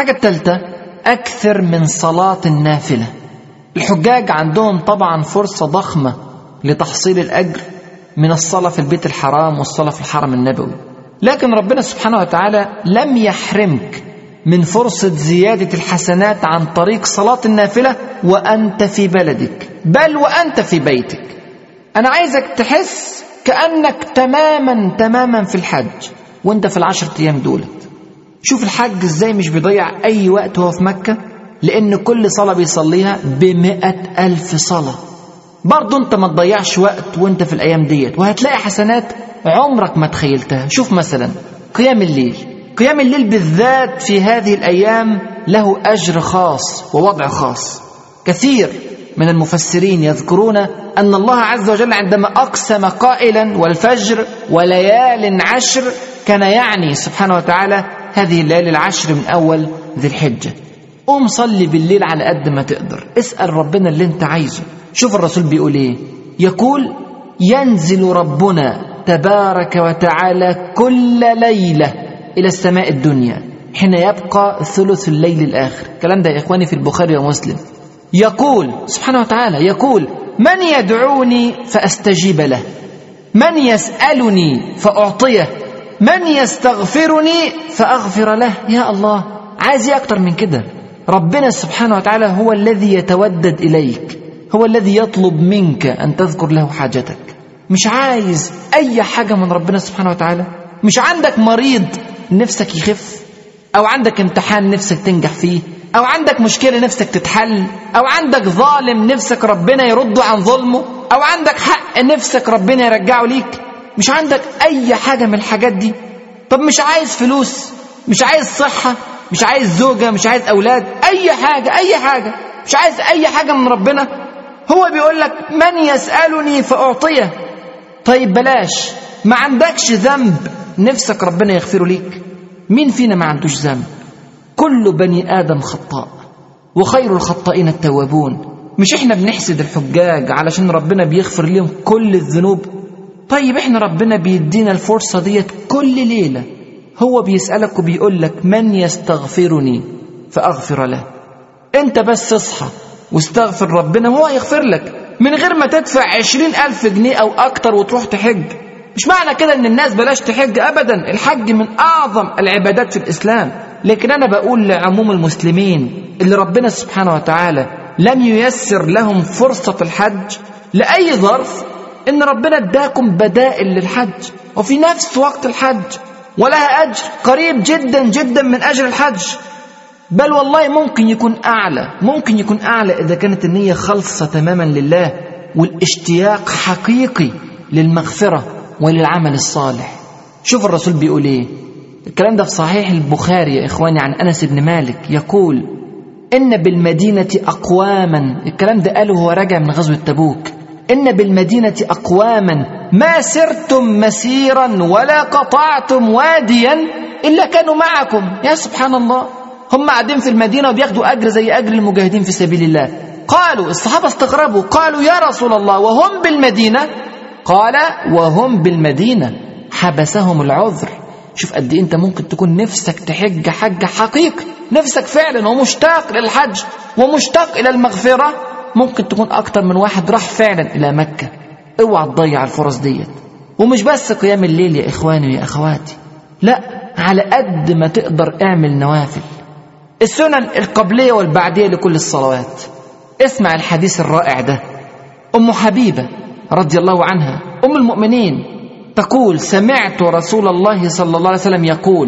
الحاجة الثالثة أكثر من صلاة النافلة الحجاج عندهم طبعا فرصة ضخمة لتحصيل الأجر من الصلاة في البيت الحرام والصلاة في الحرم النبوي لكن ربنا سبحانه وتعالى لم يحرمك من فرصة زيادة الحسنات عن طريق صلاة النافلة وأنت في بلدك بل وأنت في بيتك أنا عايزك تحس كأنك تماما تماما في الحج وأنت في العشر أيام دولت شوف الحج إزاي مش بيضيع أي وقت وهو في مكة لأن كل صلاة بيصليها بمئة ألف صلاة برضه أنت ما تضيعش وقت وأنت في الأيام ديت وهتلاقي حسنات عمرك ما تخيلتها شوف مثلا قيام الليل قيام الليل بالذات في هذه الأيام له أجر خاص ووضع خاص كثير من المفسرين يذكرون أن الله عز وجل عندما أقسم قائلا والفجر وليال عشر كان يعني سبحانه وتعالى هذه الليالي العشر من أول ذي الحجة قوم صلي بالليل على قد ما تقدر اسأل ربنا اللي انت عايزه شوف الرسول بيقول ايه يقول ينزل ربنا تبارك وتعالى كل ليلة إلى السماء الدنيا حين يبقى ثلث الليل الآخر الكلام ده يا إخواني في البخاري ومسلم يقول سبحانه وتعالى يقول من يدعوني فأستجيب له من يسألني فأعطيه من يستغفرني فأغفر له يا الله عايز ايه أكتر من كده ربنا سبحانه وتعالى هو الذي يتودد إليك هو الذي يطلب منك أن تذكر له حاجتك مش عايز أي حاجة من ربنا سبحانه وتعالى مش عندك مريض نفسك يخف أو عندك امتحان نفسك تنجح فيه أو عندك مشكلة نفسك تتحل أو عندك ظالم نفسك ربنا يرده عن ظلمه أو عندك حق نفسك ربنا يرجعه ليك مش عندك أي حاجة من الحاجات دي طب مش عايز فلوس مش عايز صحة مش عايز زوجة مش عايز أولاد أي حاجة أي حاجة مش عايز أي حاجة من ربنا هو بيقول لك من يسألني فأعطيه طيب بلاش ما عندكش ذنب نفسك ربنا يغفره ليك مين فينا ما عندوش ذنب كل بني آدم خطاء وخير الخطائين التوابون مش احنا بنحسد الحجاج علشان ربنا بيغفر لهم كل الذنوب طيب احنا ربنا بيدينا الفرصة ديت كل ليلة هو بيسألك وبيقول لك من يستغفرني فأغفر له انت بس اصحى واستغفر ربنا وهو يغفر لك من غير ما تدفع عشرين ألف جنيه أو أكتر وتروح تحج مش معنى كده ان الناس بلاش تحج ابدا الحج من اعظم العبادات في الاسلام لكن انا بقول لعموم المسلمين اللي ربنا سبحانه وتعالى لم ييسر لهم فرصة الحج لأي ظرف ان ربنا اداكم بدائل للحج وفي نفس وقت الحج ولها اجر قريب جدا جدا من اجر الحج بل والله ممكن يكون اعلى ممكن يكون اعلى اذا كانت النية خالصة تماما لله والاشتياق حقيقي للمغفرة وللعمل الصالح شوف الرسول بيقول ايه الكلام ده في صحيح البخاري يا اخواني عن انس بن مالك يقول ان بالمدينه اقواما الكلام ده قاله وهو راجع من غزوه تبوك ان بالمدينه اقواما ما سرتم مسيرا ولا قطعتم واديا الا كانوا معكم يا سبحان الله هم قاعدين في المدينه وبياخدوا اجر زي اجر المجاهدين في سبيل الله قالوا الصحابه استغربوا قالوا يا رسول الله وهم بالمدينه قال وهم بالمدينة حبسهم العذر شوف قد ايه انت ممكن تكون نفسك تحج حج حقيقي نفسك فعلا ومشتاق للحج ومشتاق الى المغفرة ممكن تكون اكتر من واحد راح فعلا الى مكة اوعى تضيع الفرص ديت ومش بس قيام الليل يا اخواني ويا اخواتي لا على قد ما تقدر اعمل نوافل السنن القبلية والبعدية لكل الصلوات اسمع الحديث الرائع ده ام حبيبه رضي الله عنها ام المؤمنين تقول سمعت رسول الله صلى الله عليه وسلم يقول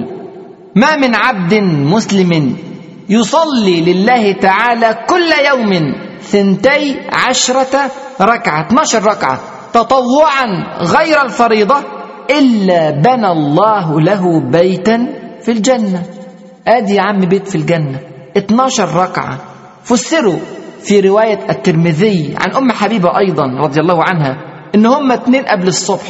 ما من عبد مسلم يصلي لله تعالى كل يوم ثنتي عشرة ركعة 12 ركعة تطوعا غير الفريضة إلا بنى الله له بيتا في الجنة آدي يا عم بيت في الجنة 12 ركعة فسروا في رواية الترمذي عن أم حبيبة أيضا رضي الله عنها إن هم اتنين قبل الصبح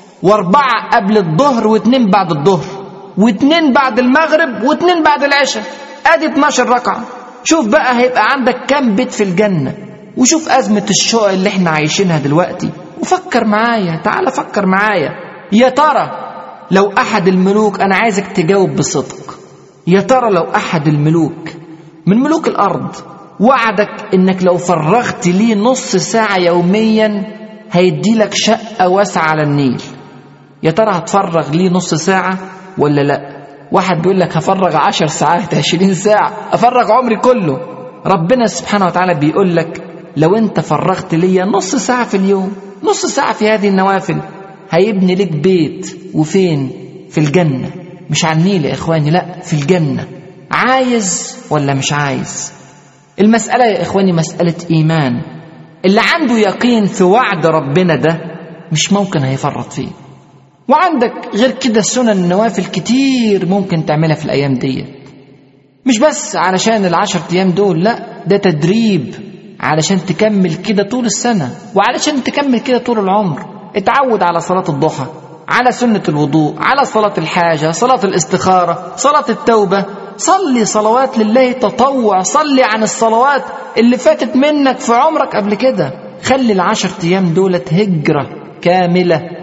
وأربعة قبل الظهر واتنين بعد الظهر واتنين بعد المغرب واتنين بعد العشاء أدي 12 ركعة شوف بقى هيبقى عندك كام بيت في الجنة وشوف أزمة الشقق اللي احنا عايشينها دلوقتي وفكر معايا تعال فكر معايا يا ترى لو أحد الملوك أنا عايزك تجاوب بصدق يا ترى لو أحد الملوك من ملوك الأرض وعدك إنك لو فرغت ليه نص ساعة يوميا هيدي لك شقة واسعة على النيل يا ترى هتفرغ ليه نص ساعة ولا لا واحد بيقول لك هفرغ عشر ساعات عشرين ساعة أفرغ عمري كله ربنا سبحانه وتعالى بيقول لك لو انت فرغت ليا نص ساعة في اليوم نص ساعة في هذه النوافل هيبني لك بيت وفين في الجنة مش على النيل يا إخواني لا في الجنة عايز ولا مش عايز المسألة يا إخواني مسألة إيمان اللي عنده يقين في وعد ربنا ده مش ممكن هيفرط فيه وعندك غير كده سنن النوافل كتير ممكن تعملها في الأيام ديت مش بس علشان العشر أيام دول لا ده تدريب علشان تكمل كده طول السنة وعلشان تكمل كده طول العمر اتعود على صلاة الضحى على سنة الوضوء على صلاة الحاجة صلاة الاستخارة صلاة التوبة صلي صلوات لله تطوع صلي عن الصلوات اللي فاتت منك في عمرك قبل كده خلي العشر أيام دولت هجرة كاملة